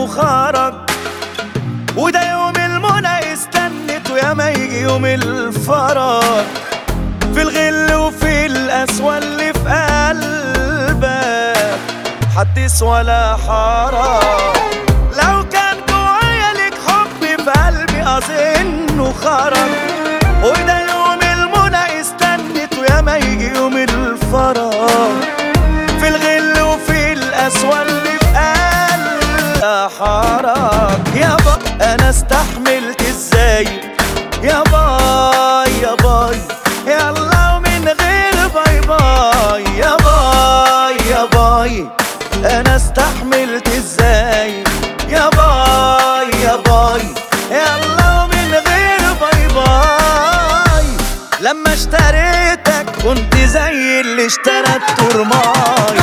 وخرج وده يوم المنى استنت ويا ما يجي يوم الفرج في الغل وفي القسوة اللي في قلبك حدث ولا حرج لو كان جوايا ليك حب في قلبي أظنه خرج وده يوم المنى استنت ويا ما يجي يوم الفرج في الغل وفي القسوة اللي في قلبي يا حرج يابا أنا استحملت ازاي يا باي يا باي يلا ومن غير باي باي يا باي يا باي انا استحملت ازاي يا باي يا باي يلا ومن غير باي باي لما اشتريتك كنت زي اللي اشترى الترماي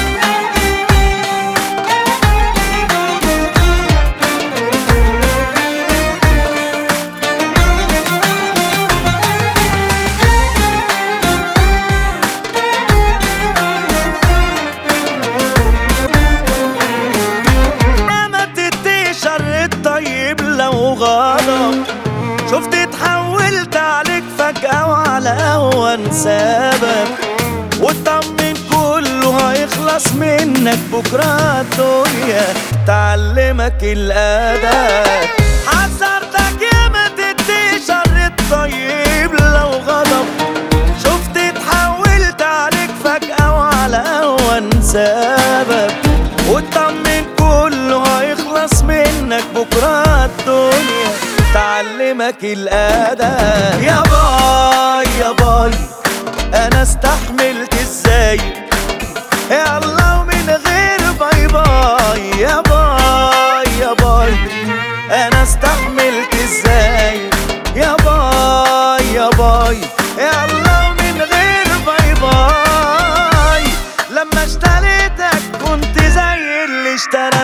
ما تدي شر الطيب لو غضب شفت اتحولت عليك فجأة وعلى أهون سبب واطمن كله هيخلص منك بكرة الدنيا تعلمك الأدب حذرتك يا ما تدي شر الطيب لو غضب شفت اتحولت عليك فجأة وعلى أهون سبب واطمن كله هيخلص منك بكرة الدنيا تعلمك الأدب يا باي يا باي أنا استحملت ازاي يلا ومن غير باي باي يا باي يا باي أنا استحملت ازاي يا باي يا باي يلا ومن غير باي باي لما اشتريتك كنت زي اللي اشترى